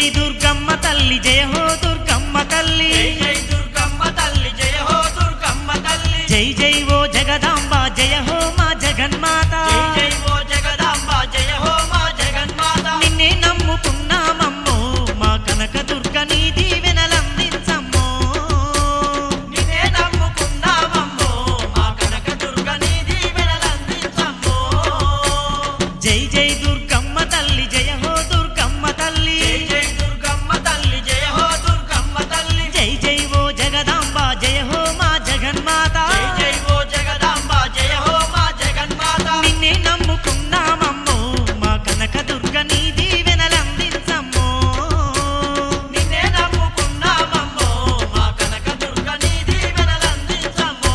దుర్గమ్మ తల్లి జయ హో దుర్గమ్మ తల్లి జై జై దుర్గమ్మ తల్లి జయ హో దుర్గమ్మ తల్లి జై జై ఓ జగదాంబ జయ హో మా జగన్మాత జై జై ఓ జగదాంబ జయ హో మా జగన్మాత నిన్నే నమ్ముకున్నామమ్మో మా కనక దుర్గ నీ దీవెనలందించమ్మో నిన్నే నమ్ముకున్నామమ్మో మా కనక దుర్గ నీ దీవెనలందించమ్మో జై జై దుర్గమ్మ తల్లి జయ హో దుర్గమ్మ తల్లి జై జై దుర్గమ్మ తల్లి జయ హో దుర్గమ్మ తల్లి జై జై ఓ జగదాంబ జయ హో మా జగన్మాత జై జై ఓ జగదాంబ జయ హో మా జగన్మాత నిన్నే నమ్ముకున్నామమ్మో మా కనక దుర్గ నీ దీవెనలందించమ్మో నిన్నే నమ్ముకున్నామమ్మో మా కనక దుర్గ నీ దీవెనలందించమ్మో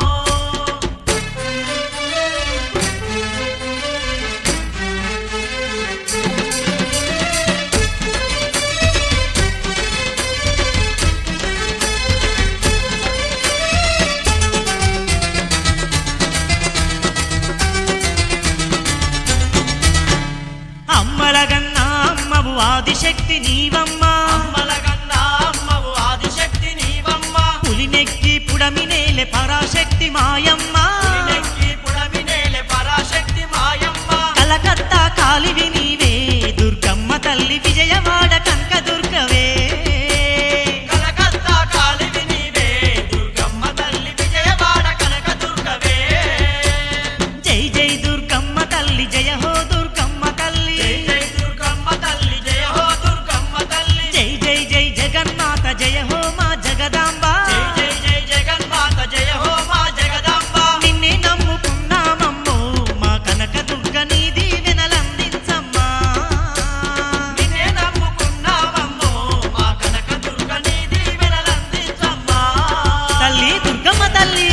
అమ్మలగన్నా అమ్మవు ఆదిశక్తి నీవమ్మా అమ్మలగన్నా అమ్మవు ఆదిశక్తి నీవమ్మ పులినెక్కి పుడమినేలే పరాశక్తి మాయమ్మ పులినెక్కి పుడమినేలె పరాశక్తి మాయమ్మ కలకత్తా కాలివి నీవే దుర్గమ్మ తల్లి విజయవాడ కనక దుర్గవే కలకత్తా కాలివి నీవే దుర్గమ్మ తల్లి విజయవాడ కనక దుర్గవే జై జై దుర్గమ్మ తల్లి జయ హో దుర్గమ్మ తల్లి జై జై దుర్గమ్మ తల్లి జయ హో దుర్గమ్మ తల్లి జై జై జై జగన్మాత జయ హో మా జగదాంబ జై జై జై జగన్మాత జయ హో మా జగదాంబ నిన్నే నమ్ముకున్నామమ్మో మా కనక దుర్గ నీ దీవెనలందించమ్మా నిన్నే నమ్ముకున్నామమ్మో మా కనక దుర్గ నీ దీవెనలందించమ్మా తల్లి దుర్గమ్మ తల్లి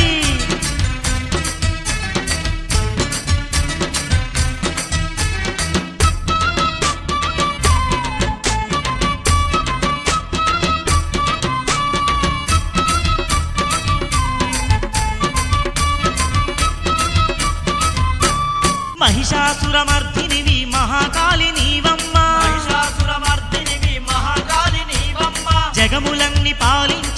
మహిషాసురమర్దినివి మహాకాళి నీవమ్మ మహిషాసురమర్దినివి మహాకాళి నీవమ్మ జగములన్ని పాలించ